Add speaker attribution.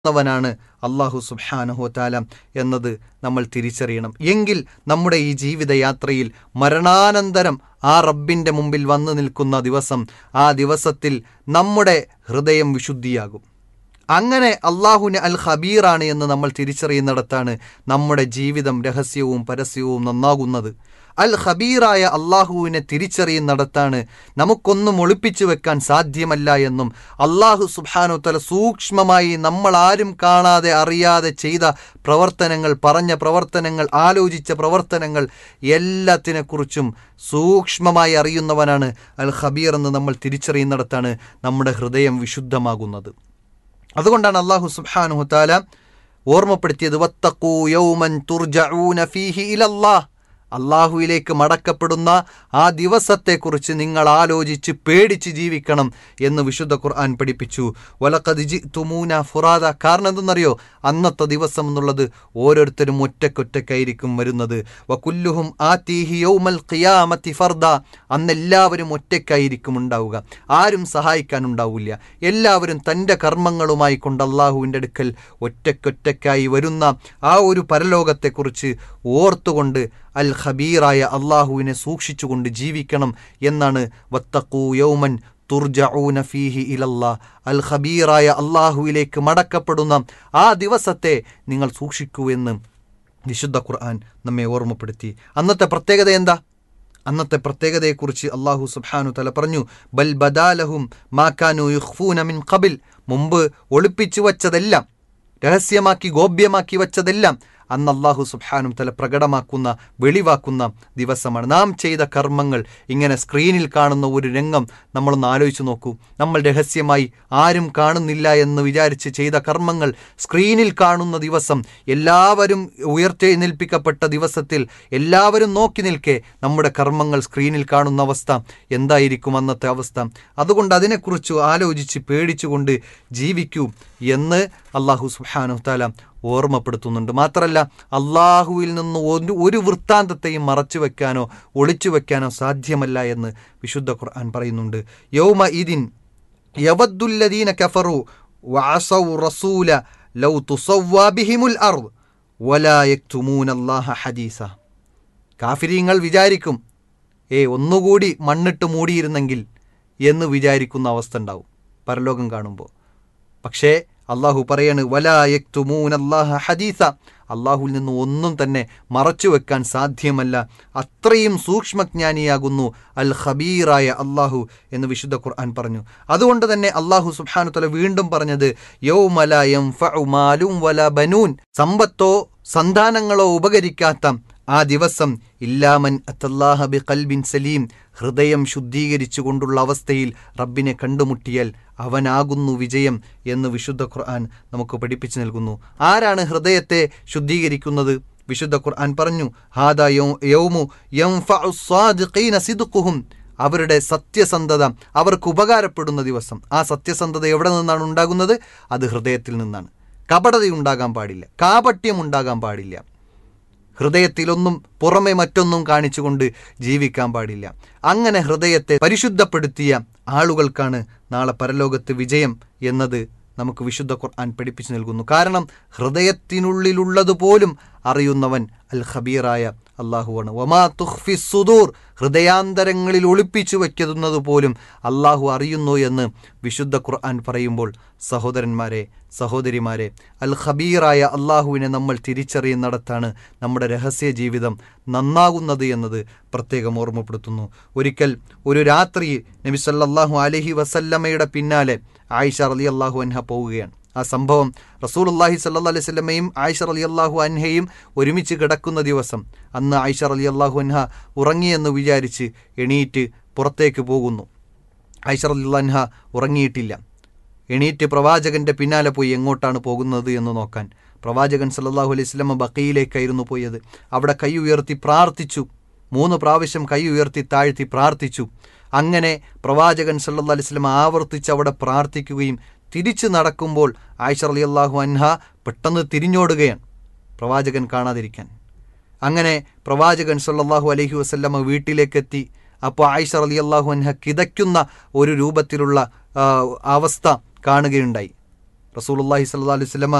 Speaker 1: ന്നവനാണ് അള്ളാഹു സുബ്ഹാനഹു താല എന്നത് നമ്മൾ തിരിച്ചറിയണം എങ്കിൽ നമ്മുടെ ഈ ജീവിതയാത്രയിൽ മരണാനന്തരം ആ റബ്ബിൻ്റെ മുമ്പിൽ വന്നു നിൽക്കുന്ന ദിവസം ആ ദിവസത്തിൽ നമ്മുടെ ഹൃദയം വിശുദ്ധിയാകും അങ്ങനെ അള്ളാഹുവിന് അൽ ഖബീറാണ് എന്ന് നമ്മൾ തിരിച്ചറിയുന്നിടത്താണ് നമ്മുടെ ജീവിതം രഹസ്യവും പരസ്യവും നന്നാകുന്നത് അൽ ഖബീറായ അള്ളാഹുവിനെ തിരിച്ചറിയുന്നിടത്താണ് നമുക്കൊന്നും ഒളിപ്പിച്ചു വെക്കാൻ സാധ്യമല്ല എന്നും അള്ളാഹു സുബാനു തല സൂക്ഷ്മമായി നമ്മൾ ആരും കാണാതെ അറിയാതെ ചെയ്ത പ്രവർത്തനങ്ങൾ പറഞ്ഞ പ്രവർത്തനങ്ങൾ ആലോചിച്ച പ്രവർത്തനങ്ങൾ എല്ലാത്തിനെക്കുറിച്ചും സൂക്ഷ്മമായി അറിയുന്നവനാണ് അൽ ഖബീർ എന്ന് നമ്മൾ തിരിച്ചറിയുന്നിടത്താണ് നമ്മുടെ ഹൃദയം വിശുദ്ധമാകുന്നത് അതുകൊണ്ടാണ് അള്ളാഹു സുബ്ഹാനഹു താല ഓർമ്മപ്പെടുത്തിയത് വത്തഖൂ യൗമൻ തുർജഊന ഫീഹി ഇലല്ലാഹ് അള്ളാഹുവിലേക്ക് മടക്കപ്പെടുന്ന ആ ദിവസത്തെക്കുറിച്ച് നിങ്ങൾ ആലോചിച്ച് പേടിച്ച് ജീവിക്കണം എന്ന് വിശുദ്ധ ഖുർആൻ പഠിപ്പിച്ചു വലക്കത് ജി തുമൂന ഫുറാദ കാരണം എന്തെന്നറിയോ അന്നത്തെ ദിവസം എന്നുള്ളത് ഓരോരുത്തരും ഒറ്റക്കൊറ്റക്കായിരിക്കും വരുന്നത് വക്കുല്ലുഹും ആ തീഹി യൗമൽ ഖിയാമത്തി ഫർദ അന്നെല്ലാവരും ഒറ്റയ്ക്കായിരിക്കും ഉണ്ടാവുക ആരും സഹായിക്കാനുണ്ടാവില്ല എല്ലാവരും തൻ്റെ കർമ്മങ്ങളുമായി കൊണ്ട് അള്ളാഹുവിൻ്റെ അടുക്കൽ ഒറ്റക്കൊറ്റക്കായി വരുന്ന ആ ഒരു പരലോകത്തെക്കുറിച്ച് ഓർത്തുകൊണ്ട് അൽ ഖബീറായ അള്ളാഹുവിനെ സൂക്ഷിച്ചുകൊണ്ട് ജീവിക്കണം എന്നാണ് വത്തഖൂ യൗമൻ തുർജഊന ഫീഹി ഇലല്ലാ അൽ ഖബീറായ അള്ളാഹുവിലേക്ക് മടക്കപ്പെടുന്ന ആ ദിവസത്തെ നിങ്ങൾ സൂക്ഷിക്കൂ എന്ന് വിശുദ്ധ ഖുർആൻ നമ്മെ ഓർമ്മപ്പെടുത്തി അന്നത്തെ പ്രത്യേകത എന്താ അന്നത്തെ പ്രത്യേകതയെക്കുറിച്ച് അള്ളാഹു സുബ്ഹാനു തല പറഞ്ഞു ബൽ ബദാലഹും മാക്കാനു യുഖ്ഫൂന മിൻ ഖബിൽ മുമ്പ് ഒളിപ്പിച്ചു വച്ചതെല്ലാം രഹസ്യമാക്കി ഗോപ്യമാക്കി വച്ചതെല്ലാം അന്ന് അള്ളാഹു സുബ്ഹാനും തല പ്രകടമാക്കുന്ന വെളിവാക്കുന്ന ദിവസമാണ് നാം ചെയ്ത കർമ്മങ്ങൾ ഇങ്ങനെ സ്ക്രീനിൽ കാണുന്ന ഒരു രംഗം നമ്മളൊന്ന് ആലോചിച്ച് നോക്കൂ നമ്മൾ രഹസ്യമായി ആരും കാണുന്നില്ല എന്ന് വിചാരിച്ച് ചെയ്ത കർമ്മങ്ങൾ സ്ക്രീനിൽ കാണുന്ന ദിവസം എല്ലാവരും ഉയർത്തെഴുന്നേൽപ്പിക്കപ്പെട്ട ദിവസത്തിൽ എല്ലാവരും നോക്കി നിൽക്കെ നമ്മുടെ കർമ്മങ്ങൾ സ്ക്രീനിൽ കാണുന്ന അവസ്ഥ എന്തായിരിക്കും അന്നത്തെ അവസ്ഥ അതുകൊണ്ട് അതിനെക്കുറിച്ച് ആലോചിച്ച് പേടിച്ചുകൊണ്ട് ജീവിക്കൂ എന്ന് അള്ളാഹു സുബ്ഹാനു താല ഓർമ്മപ്പെടുത്തുന്നുണ്ട് മാത്രമല്ല അള്ളാഹുവിൽ നിന്ന് ഒരു ഒരു വൃത്താന്തത്തെയും മറച്ചു വെക്കാനോ ഒളിച്ചു വെക്കാനോ സാധ്യമല്ല എന്ന് വിശുദ്ധ ഖുർആൻ പറയുന്നുണ്ട് യൗമ ഇതിൻ യവദ്ദുല്ലദീന കഫറു വഅസൗ റസൂല ലൗ തുസവ്വാ ബിഹിമുൽ അർദ് വലാ യക്തുമൂന അല്ലാഹ ഹദീസ കാഫിരീങ്ങൾ വിചാരിക്കും ഏ ഒന്നുകൂടി മണ്ണിട്ട് മൂടിയിരുന്നെങ്കിൽ എന്ന് വിചാരിക്കുന്ന അവസ്ഥ ഉണ്ടാവും പരലോകം കാണുമ്പോൾ പക്ഷേ അള്ളാഹു പറയാണ് വലായക്തുമൂനല്ലാഹ ഹദീസ അള്ളാഹുവിൽ നിന്ന് ഒന്നും തന്നെ മറച്ചു വെക്കാൻ സാധ്യമല്ല അത്രയും സൂക്ഷ്മജ്ഞാനിയാകുന്നു അൽ ഖബീറായ അള്ളാഹു എന്ന് വിശുദ്ധ ഖുർആൻ പറഞ്ഞു അതുകൊണ്ട് തന്നെ അള്ളാഹു സുബ്ഹാനു തല വീണ്ടും പറഞ്ഞത് യൗമല മാലും വല ബനൂൻ സമ്പത്തോ സന്താനങ്ങളോ ഉപകരിക്കാത്ത ആ ദിവസം ഇല്ലാമൻ അത്തല്ലാഹ ബി കൽബിൻ സലീം ഹൃദയം ശുദ്ധീകരിച്ചുകൊണ്ടുള്ള അവസ്ഥയിൽ റബ്ബിനെ കണ്ടുമുട്ടിയാൽ അവനാകുന്നു വിജയം എന്ന് വിശുദ്ധ ഖുർആൻ നമുക്ക് പഠിപ്പിച്ചു നൽകുന്നു ആരാണ് ഹൃദയത്തെ ശുദ്ധീകരിക്കുന്നത് വിശുദ്ധ ഖുർആൻ പറഞ്ഞു ഹാദ യൗമു സിദ്ഖുഹും അവരുടെ സത്യസന്ധത അവർക്ക് ഉപകാരപ്പെടുന്ന ദിവസം ആ സത്യസന്ധത എവിടെ നിന്നാണ് ഉണ്ടാകുന്നത് അത് ഹൃദയത്തിൽ നിന്നാണ് കപടതയുണ്ടാകാൻ പാടില്ല കാപട്യം ഉണ്ടാകാൻ പാടില്ല ഹൃദയത്തിലൊന്നും പുറമെ മറ്റൊന്നും കാണിച്ചുകൊണ്ട് ജീവിക്കാൻ പാടില്ല അങ്ങനെ ഹൃദയത്തെ പരിശുദ്ധപ്പെടുത്തിയ ആളുകൾക്കാണ് നാളെ പരലോകത്ത് വിജയം എന്നത് നമുക്ക് വിശുദ്ധ ഖുർആൻ പഠിപ്പിച്ചു നൽകുന്നു കാരണം ഹൃദയത്തിനുള്ളിലുള്ളതുപോലും അറിയുന്നവൻ അൽ ഖബീറായ അള്ളാഹുവാണ് ഒമാ തുഹ്ഫി സുദൂർ ഹൃദയാന്തരങ്ങളിൽ ഒളിപ്പിച്ചു വയ്ക്കുന്നത് പോലും അള്ളാഹു അറിയുന്നു എന്ന് വിശുദ്ധ ഖുർആൻ പറയുമ്പോൾ സഹോദരന്മാരെ സഹോദരിമാരെ അൽ ഖബീറായ അള്ളാഹുവിനെ നമ്മൾ തിരിച്ചറിയുന്നിടത്താണ് നമ്മുടെ രഹസ്യ ജീവിതം നന്നാകുന്നത് എന്നത് പ്രത്യേകം ഓർമ്മപ്പെടുത്തുന്നു ഒരിക്കൽ ഒരു രാത്രി നബി സല്ലല്ലാഹു അലഹി വസല്ലമ്മയുടെ പിന്നാലെ ആയിഷ റലി അള്ളാഹു അൻഹ പോവുകയാണ് ആ സംഭവം റസൂൽ അള്ളാഹി സല്ലാ അലൈഹി സ്വലമയും ആയിഷ അലി അള്ളാഹു അൻഹയും ഒരുമിച്ച് കിടക്കുന്ന ദിവസം അന്ന് ആയിഷ അലി അള്ളാഹു അൻഹ ഉറങ്ങിയെന്ന് വിചാരിച്ച് എണീറ്റ് പുറത്തേക്ക് പോകുന്നു ആയിഷ അലി അൻഹ ഉറങ്ങിയിട്ടില്ല എണീറ്റ് പ്രവാചകന്റെ പിന്നാലെ പോയി എങ്ങോട്ടാണ് പോകുന്നത് എന്ന് നോക്കാൻ പ്രവാചകൻ സല്ലാഹു അലൈഹി സ്വലമ ബക്കയിലേക്കായിരുന്നു പോയത് അവിടെ കൈ ഉയർത്തി പ്രാർത്ഥിച്ചു മൂന്ന് പ്രാവശ്യം കൈ ഉയർത്തി താഴ്ത്തി പ്രാർത്ഥിച്ചു അങ്ങനെ പ്രവാചകൻ സല്ലാ അലൈഹി സ്വലം ആവർത്തിച്ച് അവിടെ പ്രാർത്ഥിക്കുകയും തിരിച്ചു നടക്കുമ്പോൾ ആയിഷ അലി അള്ളാഹു അൻഹ പെട്ടെന്ന് തിരിഞ്ഞോടുകയാണ് പ്രവാചകൻ കാണാതിരിക്കാൻ അങ്ങനെ പ്രവാചകൻ സല്ലാഹു അലഹി വസ്ല്ലമ്മ വീട്ടിലേക്കെത്തി അപ്പോൾ ആയിഷ അലി അള്ളാഹു അൻഹ കിതയ്ക്കുന്ന ഒരു രൂപത്തിലുള്ള അവസ്ഥ കാണുകയുണ്ടായി റസൂലുള്ളാഹി സ്വല്ലല്ലാഹു അലൈഹി വസല്ലമ